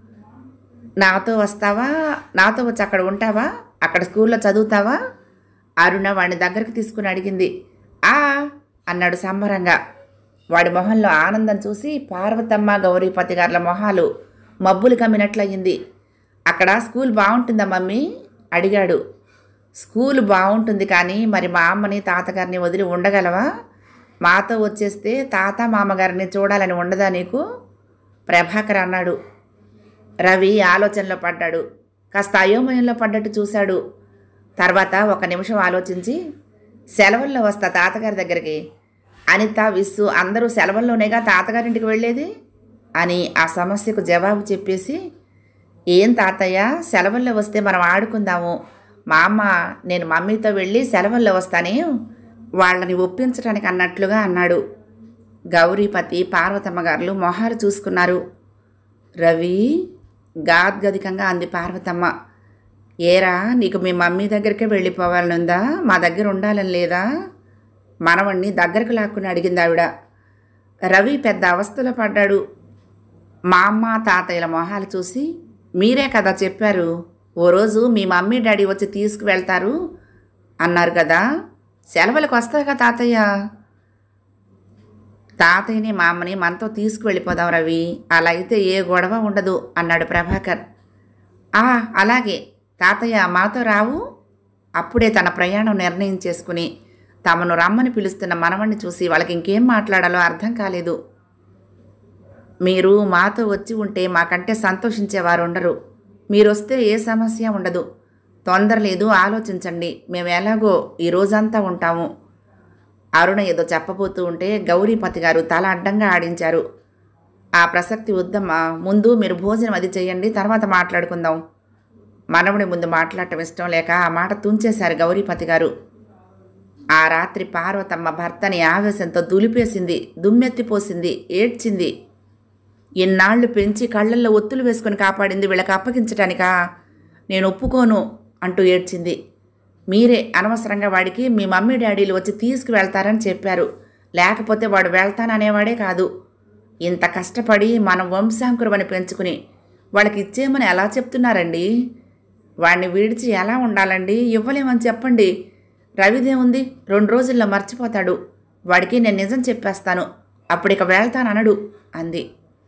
నాతో వస్తావా నాతో వచ్చి అక్కడ ఉంటావా అక్కడ స్కూల్లో చదువుతావా అరుణ వాడిని దగ్గరికి తీసుకుని అడిగింది ఆ అన్నాడు సంబరంగా వాడి మొహంలో ఆనందం చూసి పార్వతమ్మ గౌరీపతి గారుల మొహాలు మబ్బులు కమ్మినట్లయింది అక్కడ స్కూల్ బాగుంటుందా మమ్మీ అడిగాడు స్కూల్ బాగుంటుంది కానీ మరి మా అమ్మని తాతగారిని వదిలి ఉండగలవా మాతో వచ్చేస్తే తాత మామగారిని చూడాలని ఉండదా నీకు ప్రభాకర్ అన్నాడు రవి ఆలోచనలో పడ్డాడు కాస్త అయోమయంలో పడ్డట్టు చూశాడు తర్వాత ఒక నిమిషం ఆలోచించి సెలవుల్లో వస్తా తాతగారి దగ్గరికి అనిత విస్సు అందరూ సెలవుల్లోనేగా తాతగారింటికి వెళ్ళేది అని ఆ సమస్యకు జవాబు చెప్పేసి ఏం తాతయ్య సెలవుల్లో వస్తే మనం ఆడుకుందాము మా అమ్మ నేను మమ్మీతో వెళ్ళి సెలవుల్లో వస్తానే వాళ్ళని ఒప్పించడానికి అన్నట్లుగా అన్నాడు గౌరీపతి పార్వతమ్మ గారులు మొహాలు చూసుకున్నారు రవి గాద్గదికంగా అంది పార్వతమ్మ ఏరా నీకు మీ మమ్మీ దగ్గరికే వెళ్ళిపోవాలనుందా మా దగ్గర ఉండాలని లేదా మనవణ్ణి దగ్గరకు లాక్కుని అడిగింది ఆవిడ రవి పెద్ద అవస్థలో పడ్డాడు మా అమ్మ తాతయ్యల మొహాలు చూసి మీరే కదా చెప్పారు ఓ రోజు మీ మమ్మీ డాడీ వచ్చి తీసుకువెళ్తారు అన్నారు కదా సెలవులకు వస్తాయిగా తాతయ్య తాతయ్యని మా అమ్మని మనతో తీసుకువెళ్ళిపోదాం రవి అలా అయితే ఏ గొడవ ఉండదు అన్నాడు ప్రభాకర్ ఆ అలాగే తాతయ్య మాతో రావు అప్పుడే తన ప్రయాణం నిర్ణయం చేసుకుని తమను రమ్మని పిలుస్తున్న మనవణ్ణి చూసి వాళ్ళకి ఇంకేం మాట్లాడాలో అర్థం కాలేదు మీరు మాతో వచ్చి ఉంటే మాకంటే సంతోషించేవారు ఉండరు మీరు వస్తే ఏ సమస్య ఉండదు తొందర లేదు ఆలోచించండి మేము ఎలాగో ఈ రోజంతా ఉంటాము అరుణ ఏదో చెప్పబోతూ ఉంటే గౌరీపతి గారు తల అడ్డంగా ఆడించారు ఆ ప్రసక్తి వద్దమ్మా ముందు మీరు భోజనం అది చేయండి తర్వాత మాట్లాడుకుందాం మనవడి ముందు మాట్లాడటం ఇష్టం లేక ఆ మాట తుంచేశారు గౌరీపతి గారు ఆ రాత్రి పార్వతమ్మ భర్తని ఆవేశంతో దులిపేసింది దుమ్మెత్తిపోసింది ఏడ్చింది ఇన్నాళ్లు పెంచి కళ్ళల్లో ఒత్తులు వేసుకుని కాపాడింది వీళ్ళకి అప్పగించటానికా నేను ఒప్పుకోను అంటూ ఏడ్చింది మీరే అనవసరంగా వాడికి మీ మమ్మీ డాడీలు వచ్చి తీసుకువెళ్తారని చెప్పారు లేకపోతే వాడు వెళ్తాననేవాడే కాదు ఇంత కష్టపడి మన వంశాంకురమని పెంచుకుని వాళ్ళకి ఇచ్చేయమని ఎలా చెప్తున్నారండి వాడిని విడిచి ఎలా ఉండాలండి ఇవ్వలేమని చెప్పండి రవిదేముంది రెండు రోజుల్లో మర్చిపోతాడు వాడికి నేను నిజం చెప్పేస్తాను అప్పుడిక వెళ్తాననడు అంది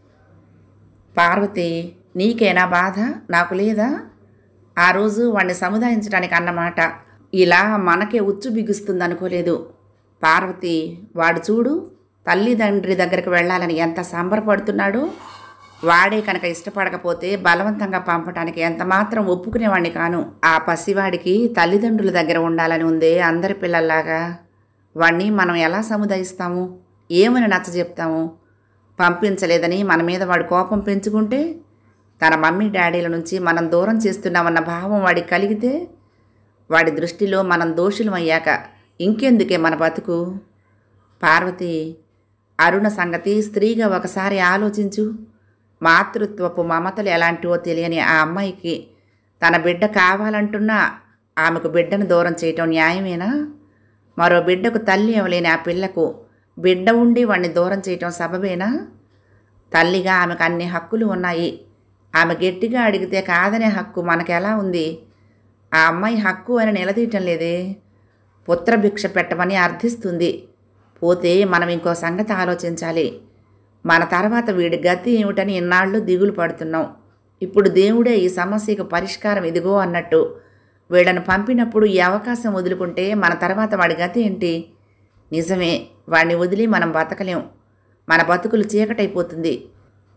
పార్వతి నీకేనా బాధ నాకు లేదా ఆ రోజు వాణ్ణి సముదాయించడానికి అన్నమాట ఇలా మనకే ఉచ్చు బిగుస్తుంది అనుకోలేదు పార్వతి వాడు చూడు తల్లిదండ్రి దగ్గరికి వెళ్ళాలని ఎంత సంబరపడుతున్నాడో వాడే కనుక ఇష్టపడకపోతే బలవంతంగా పంపటానికి ఎంత మాత్రం ఒప్పుకునేవాడిని కాను ఆ పసివాడికి తల్లిదండ్రుల దగ్గర ఉండాలని ఉందే అందరి పిల్లల్లాగా వాణ్ణి మనం ఎలా సముదాయిస్తాము ఏమని నచ్చ చెప్తాము పంపించలేదని మన మీద వాడు కోపం పెంచుకుంటే తన మమ్మీ డాడీల నుంచి మనం దూరం చేస్తున్నామన్న భావం వాడికి కలిగితే వాడి దృష్టిలో మనం దోషులమయ్యాక ఇంకెందుకే మన బతుకు పార్వతి అరుణ సంగతి స్త్రీగా ఒకసారి ఆలోచించు మాతృత్వపు మమతలు ఎలాంటివో తెలియని ఆ అమ్మాయికి తన బిడ్డ కావాలంటున్నా ఆమెకు బిడ్డను దూరం చేయటం న్యాయమేనా మరో బిడ్డకు తల్లి ఇవ్వలేని ఆ పిల్లకు బిడ్డ ఉండి వాణ్ణి దూరం చేయటం సబబేనా తల్లిగా ఆమెకు అన్ని హక్కులు ఉన్నాయి ఆమె గట్టిగా అడిగితే కాదనే హక్కు మనకెలా ఉంది ఆ అమ్మాయి హక్కు అని నిలదీయటం లేదే పుత్రభిక్ష పెట్టమని అర్థిస్తుంది పోతే మనం ఇంకో సంగతి ఆలోచించాలి మన తర్వాత వీడి గతి ఏమిటని ఇన్నాళ్ళు దిగులు పడుతున్నాం ఇప్పుడు దేవుడే ఈ సమస్యకు పరిష్కారం ఇదిగో అన్నట్టు వీళ్ళను పంపినప్పుడు ఈ అవకాశం వదులుకుంటే మన తర్వాత వాడి గతి ఏంటి నిజమే వాడిని వదిలి మనం బతకలేం మన బతుకులు చీకటైపోతుంది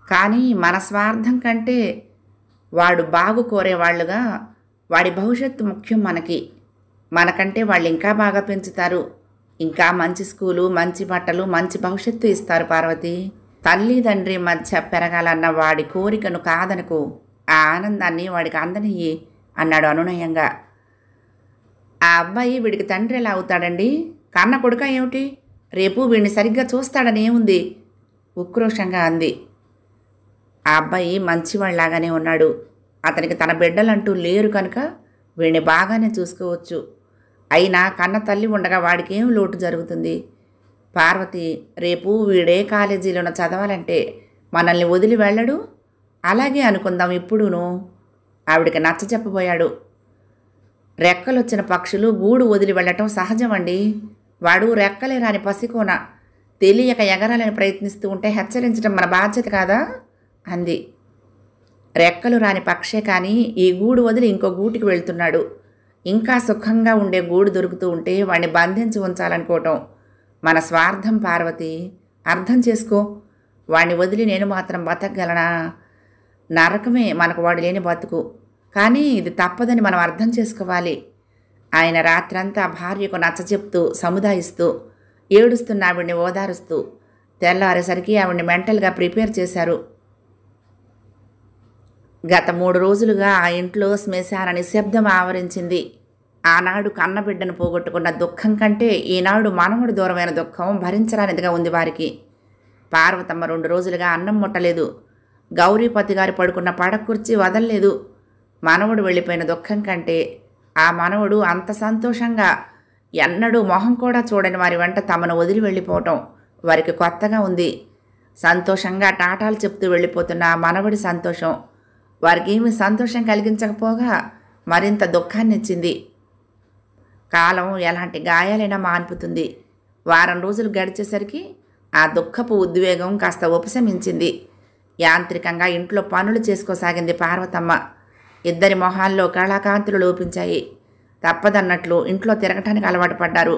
కానీ మన స్వార్థం కంటే వాడు బాగు కోరేవాళ్ళుగా వాడి భవిష్యత్తు ముఖ్యం మనకి మనకంటే వాళ్ళు ఇంకా బాగా పెంచుతారు ఇంకా మంచి స్కూలు మంచి బట్టలు మంచి భవిష్యత్తు ఇస్తారు పార్వతి తల్లి తండ్రి మధ్య పెరగాలన్న వాడి కోరికను కాదనుకో ఆ ఆనందాన్ని వాడికి అందనియ్యి అన్నాడు అనునయంగా ఆ అబ్బాయి వీడికి తండ్రి ఎలా అవుతాడండి కన్న కొడుక ఏమిటి రేపు వీడిని సరిగ్గా చూస్తాడని ఏముంది ఉక్రోషంగా అంది ఆ అబ్బాయి మంచివాళ్లాగానే ఉన్నాడు అతనికి తన బిడ్డలంటూ లేరు కనుక వీడిని బాగానే చూసుకోవచ్చు అయినా కన్న తల్లి ఉండగా వాడికి ఏం లోటు జరుగుతుంది పార్వతి రేపు వీడే కాలేజీలోనూ చదవాలంటే మనల్ని వదిలి వెళ్ళడు అలాగే అనుకుందాం ఇప్పుడును ఆవిడికి నచ్చ చెప్పబోయాడు రెక్కలొచ్చిన పక్షులు గూడు వదిలి వెళ్ళటం సహజమండి వాడు రెక్కలే రాని పసికోన తెలియక ఎగరాలని ప్రయత్నిస్తూ ఉంటే హెచ్చరించడం మన బాధ్యత కాదా అంది రెక్కలు రాని పక్షే కానీ ఈ గూడు వదిలి ఇంకో గూటికి వెళ్తున్నాడు ఇంకా సుఖంగా ఉండే గూడు దొరుకుతూ ఉంటే వాడిని బంధించి ఉంచాలనుకోవటం మన స్వార్థం పార్వతి అర్థం చేసుకో వాడిని వదిలి నేను మాత్రం బతకగలనా నరకమే మనకు వాడు లేని బతుకు కానీ ఇది తప్పదని మనం అర్థం చేసుకోవాలి ఆయన రాత్రంతా భార్యకు నచ్చచెప్తూ సముదాయిస్తూ ఏడుస్తున్న ఆవిడ్ని ఓదారుస్తూ తెల్లారేసరికి ఆవిడ్ని మెంటల్గా ప్రిపేర్ చేశారు గత మూడు రోజులుగా ఆ ఇంట్లో శ్మశాన నిశ్శబ్దం ఆవరించింది ఆనాడు కన్నబిడ్డను పోగొట్టుకున్న దుఃఖం కంటే ఈనాడు మనవడు దూరమైన దుఃఖం భరించరానిదిగా ఉంది వారికి పార్వతమ్మ రెండు రోజులుగా అన్నం ముట్టలేదు గౌరీపతి గారు పడుకున్న పడకుర్చి వదలలేదు మనవడు వెళ్ళిపోయిన దుఃఖం కంటే ఆ మనవడు అంత సంతోషంగా ఎన్నడూ మొహం కూడా చూడని వారి వెంట తమను వదిలి వెళ్ళిపోవటం వారికి కొత్తగా ఉంది సంతోషంగా టాటాలు చెప్తూ వెళ్ళిపోతున్న ఆ మనవడి సంతోషం వారికి ఏమీ సంతోషం కలిగించకపోగా మరింత దుఃఖాన్ని ఇచ్చింది కాలం ఎలాంటి గాయాలైనా మాన్పుతుంది వారం రోజులు గడిచేసరికి ఆ దుఃఖపు ఉద్వేగం కాస్త ఉపశమించింది యాంత్రికంగా ఇంట్లో పనులు చేసుకోసాగింది పార్వతమ్మ ఇద్దరి మొహాల్లో కళాకాంతులు లోపించాయి తప్పదన్నట్లు ఇంట్లో తిరగటానికి అలవాటు పడ్డారు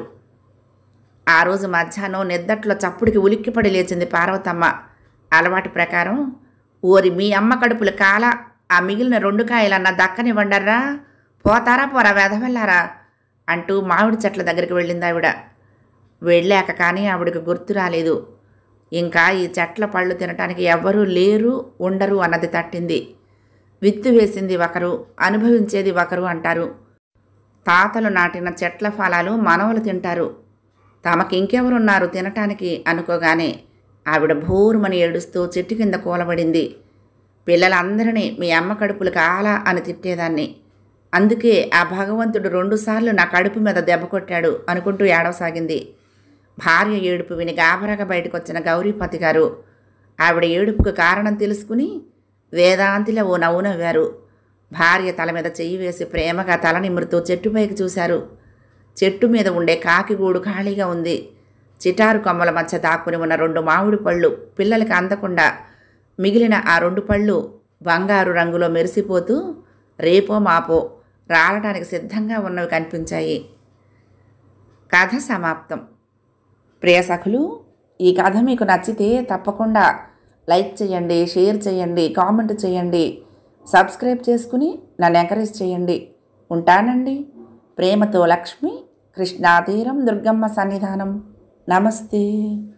ఆ రోజు మధ్యాహ్నం నిద్దట్లో చప్పుడికి ఉలిక్కిపడి లేచింది పార్వతమ్మ అలవాటు ప్రకారం ఓరి మీ అమ్మ కడుపులు కాల ఆ మిగిలిన రెండు కాయలన్నా దక్కనివ్వండర్రా పోతారా పోరా వెధవెళ్ళారా అంటూ మామిడి చెట్ల దగ్గరికి వెళ్ళింది ఆవిడ వెళ్ళాక కానీ ఆవిడకి గుర్తు రాలేదు ఇంకా ఈ చెట్ల పళ్ళు తినటానికి ఎవ్వరూ లేరు ఉండరు అన్నది తట్టింది విత్తు వేసింది ఒకరు అనుభవించేది ఒకరు అంటారు తాతలు నాటిన చెట్ల ఫలాలు మనవలు తింటారు తమకి ఇంకెవరున్నారు తినటానికి అనుకోగానే ఆవిడ భూరుమని ఏడుస్తూ చెట్టు కింద కూలబడింది పిల్లలందరినీ మీ అమ్మ కడుపులు కాలా అని తిట్టేదాన్ని అందుకే ఆ భగవంతుడు రెండుసార్లు నా కడుపు మీద దెబ్బ కొట్టాడు అనుకుంటూ ఏడవసాగింది భార్య ఏడుపు విని గాబరగా బయటకొచ్చిన గౌరీపతి గారు ఆవిడ ఏడుపుకు కారణం తెలుసుకుని వేదాంతిలో ఓ నవ్వు నవ్వారు భార్య తల మీద చెయ్యి వేసి ప్రేమగా తల నిమురుతూ చెట్టుపైకి చూశారు చెట్టు మీద ఉండే కాకిగూడు ఖాళీగా ఉంది చిటారు కొమ్మల మధ్య దాక్కుని ఉన్న రెండు మామిడి పళ్ళు పిల్లలకి అందకుండా మిగిలిన ఆ రెండు పళ్ళు బంగారు రంగులో మెరిసిపోతూ రేపో మాపో రాలడానికి సిద్ధంగా ఉన్నవి కనిపించాయి కథ సమాప్తం ప్రియ సఖులు ఈ కథ మీకు నచ్చితే తప్పకుండా లైక్ చేయండి షేర్ చేయండి కామెంట్ చేయండి సబ్స్క్రైబ్ చేసుకుని నన్ను ఎంకరేజ్ చేయండి ఉంటానండి ప్రేమతో లక్ష్మి కృష్ణాతీరం దుర్గమ్మ సన్నిధానం నమస్తే